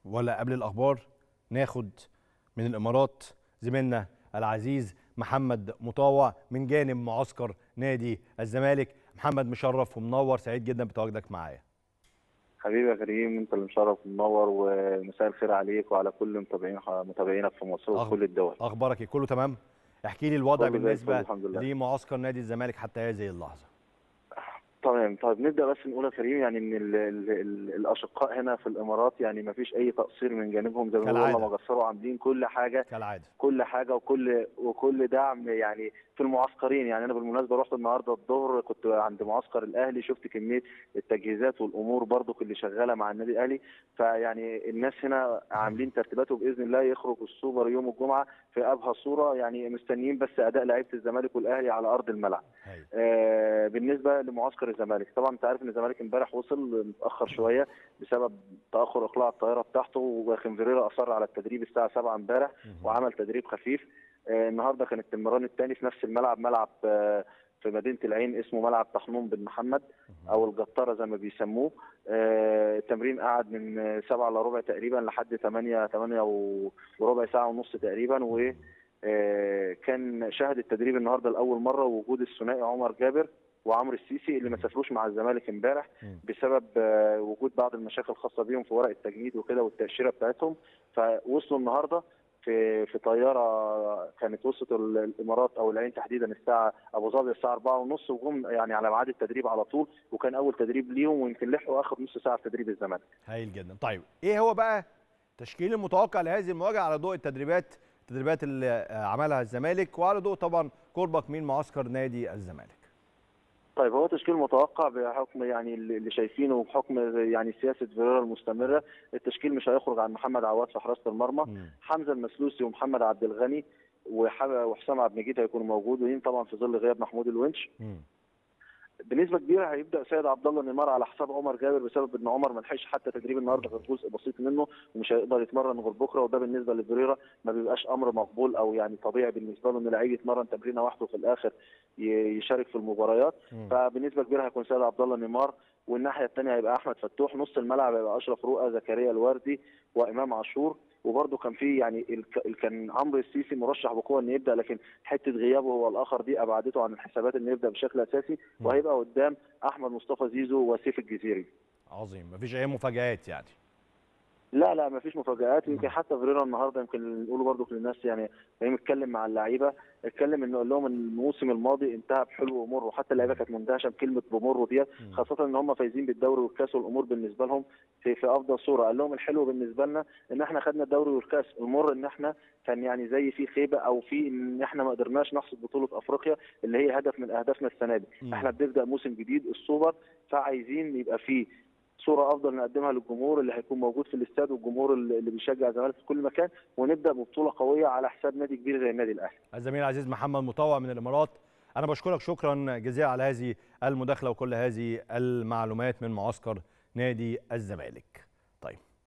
ولا قبل الاخبار ناخد من الامارات زميلنا العزيز محمد مطاوع من جانب معسكر نادي الزمالك محمد مشرف ومنور سعيد جدا بتواجدك معايا حبيبي يا كريم انت اللي مشرف ومنور ومساء الخير عليك وعلى كل متابعين متابعينك في مصر أخ- وكل الدول اخبارك ايه كله تمام احكي لي الوضع كله زي بالنسبه الفل الحمد لله. لمعسكر نادي الزمالك حتى هذه اللحظه تمام طيب نبدا بس نقول يا كريم يعني ان ال ال ال الاشقاء هنا في الامارات يعني ما فيش اي تقصير من جانبهم زي ما بيقولوا كالعادة. والله ما قصروا عاملين كل حاجه كالعاده كل حاجه وكل وكل دعم يعني في المعسكرين يعني انا بالمناسبه رحت النهارده الظهر كنت عند معسكر الاهلي شفت كميه التجهيزات والامور برضو اللي شغاله مع النادي الاهلي فيعني الناس هنا عاملين ترتيبات وباذن الله يخرج السوبر يوم الجمعه في ابهى صوره يعني مستنيين بس اداء لعيبه الزمالك والاهلي على ارض الملعب هاي. آه، بالنسبه لمعسكر الزمالك طبعا انت عارف ان الزمالك امبارح وصل متاخر شويه بسبب تاخر اقلاع الطياره بتاعته وخنفريرا اصر على التدريب الساعه 7 امبارح مهم. وعمل تدريب خفيف آه، النهارده كان التمران الثاني في نفس الملعب ملعب آه، في مدينه العين اسمه ملعب طحنون بن محمد او الجطاره زي ما بيسموه آه، التمرين قعد من آه، سبعة الا ربع تقريبا لحد 8 8 وربع ساعه ونص تقريبا و آه، كان شاهد التدريب النهارده لاول مره وجود الثنائي عمر جابر وعمرو السيسي اللي ما سافروش مع الزمالك امبارح مم. بسبب آه، وجود بعض المشاكل الخاصه بيهم في ورق التجنيد وكده والتاشيره بتاعتهم فوصلوا النهارده في في طياره كانت وصلت ال- الامارات او العين تحديدا الساعه ابو ظبي الساعه 4 ونص وجم يعني على ميعاد التدريب على طول وكان اول تدريب ليهم ويمكن لحقوا اخر نص ساعه في تدريب الزمالك. هايل جدا طيب ايه هو بقى التشكيل المتوقع لهذه المواجهه على ضوء التدريبات التدريبات اللي آه، عملها الزمالك وعلى ضوء طبعا قربك من معسكر نادي الزمالك طيب هو تشكيل متوقع بحكم يعني اللي شايفينه وبحكم يعني سياسه فيريرا المستمره التشكيل مش هيخرج عن محمد عواد في حراسه المرمى مم. حمزه المسلوسي ومحمد عبد الغني وح- وحسام عبد المجيد هيكونوا موجودين طبعا في ظل غياب محمود الونش مم. بنسبه كبيره هيبدا سيد عبد الله نيمار على حساب عمر جابر بسبب ان عمر ما لحقش حتى تدريب النهارده غير جزء بسيط منه ومش هيقدر يتمرن غير بكره وده بالنسبه لفيريرا ما بيبقاش امر مقبول او يعني طبيعي بالنسبه له ان لعيب يتمرن تمرينه واحده وفي الاخر ي- يشارك في المباريات مم. فبنسبه كبيره هيكون سيد عبد الله نيمار والناحيه الثانيه هيبقى احمد فتوح نص الملعب هيبقى اشرف رؤى زكريا الوردي وامام عاشور وبرده كان في يعني ال- كان عمرو السيسي مرشح بقوه انه يبدا لكن حته غيابه هو الاخر دي ابعدته عن الحسابات انه يبدا بشكل اساسي مم. وهيبقى قدام احمد مصطفى زيزو وسيف الجزيري عظيم مفيش اي مفاجآت يعني لا لا مفيش مفاجآت يمكن حتى فيريرا النهارده يمكن نقوله برضو للناس يعني لما اتكلم مع اللعيبه اتكلم انه قال لهم ان الموسم الماضي انتهى بحلو ومر وحتى اللعيبه كانت مندهشه بكلمه بمر ديت مم. خاصه ان هم فايزين بالدوري والكاس والامور بالنسبه لهم في في افضل صوره قال لهم الحلو بالنسبه لنا ان احنا خدنا الدوري والكاس المر ان احنا كان يعني زي في خيبه او في ان احنا ما قدرناش نحصد بطوله افريقيا اللي هي هدف من اهدافنا السنه دي مم. احنا بنبدا موسم جديد السوبر فعايزين يبقى فيه صوره افضل نقدمها للجمهور اللي هيكون موجود في الاستاد والجمهور اللي اللي بيشجع الزمالك في كل مكان ونبدا ببطوله قويه على حساب نادي كبير زي النادي الاهلي الزميل العزيز محمد مطوع من الامارات انا بشكرك شكرا جزيلا على هذه المداخله وكل هذه المعلومات من معسكر نادي الزمالك